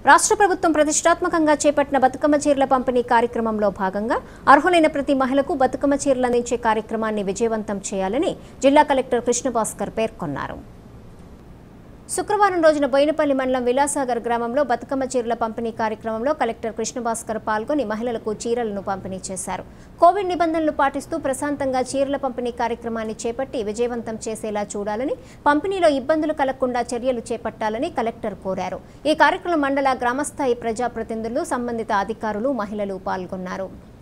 రాష్ట్ర ప్రభుత్వం ప్రతిష్టాత్మకంగా చేపట్టిన బతుకమ్మ చీరల పంపిణీ కార్యక్రమంలో భాగంగా అర్హులైన ప్రతి మహిళకు బతుకమ్మ చీరలు అందించే కార్యక్రమాన్ని విజయవంతం చేయాలని జిల్లా కలెక్టర్ కృష్ణభాస్కర్ పేర్కొన్నారు శుక్రవారం రోజున బోయినపల్లి మండలం విలాసాగర్ గ్రామంలో బతుకమ్మ చీరల పంపిణీ కార్యక్రమంలో కలెక్టర్ కృష్ణభాస్కర్ పాల్గొని మహిళలకు చీరలను పంపిణీ చేశారు కోవిడ్ నిబంధనలు పాటిస్తూ ప్రశాంతంగా చీరల పంపిణీ కార్యక్రమాన్ని చేపట్టి విజయవంతం చేసేలా చూడాలని పంపిణీలో ఇబ్బందులు కలగకుండా చర్యలు చేపట్టాలని కలెక్టర్ కోరారు ఈ కార్యక్రమం మండల గ్రామస్థాయి ప్రజాప్రతినిధులు సంబంధిత అధికారులు మహిళలు పాల్గొన్నారు